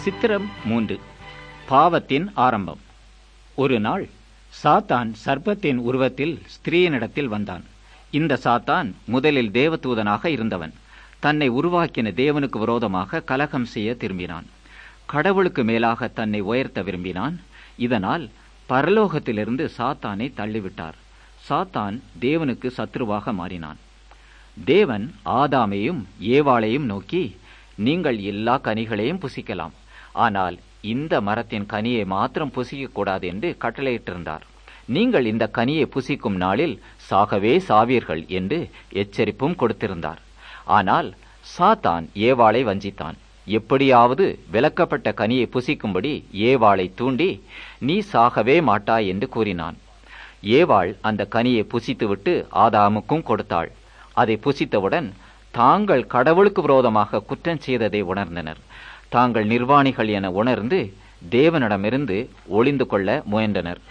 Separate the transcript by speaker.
Speaker 1: சித்திரம் மூன்று பாவத்தின் ஆரம்பம் ஒரு நாள் சாத்தான் சர்ப்பத்தின் உருவத்தில் ஸ்திரீயினிடத்தில் வந்தான் இந்த சாத்தான் முதலில் தேவதூதனாக இருந்தவன் தன்னை உருவாக்கின தேவனுக்கு விரோதமாக கலகம் செய்ய திரும்பினான் கடவுளுக்கு மேலாக தன்னை உயர்த்த விரும்பினான் இதனால் பரலோகத்திலிருந்து சாத்தானை தள்ளிவிட்டார் சாத்தான் தேவனுக்கு சத்ருவாக மாறினான் தேவன் ஆதாமையும் ஏவாளையும் நோக்கி நீங்கள் எல்லா கனிகளையும் புசிக்கலாம் ஆனால் இந்த மரத்தின் கனியை மாத்திரம் புசிக்கக்கூடாது என்று கட்டளையிட்டிருந்தார் நீங்கள் இந்த கனியை புசிக்கும் நாளில் சாகவே சாவீர்கள் என்று எச்சரிப்பும் கொடுத்திருந்தார் ஆனால் சாத்தான் ஏவாளை வஞ்சித்தான் எப்படியாவது விலக்கப்பட்ட கனியை புசிக்கும்படி ஏவாளை தூண்டி நீ சாகவே மாட்டாய் என்று கூறினான் ஏவாள் அந்த கனியை புசித்துவிட்டு ஆதாமுக்கும் கொடுத்தாள் அதை புசித்தவுடன் தாங்கள் கடவுளுக்கு விரோதமாக குற்றம் செய்ததை உணர்ந்தனர் தாங்கள் நிர்வாணிகள் என உணர்ந்து தேவனிடமிருந்து ஒளிந்து கொள்ள முயன்றனர்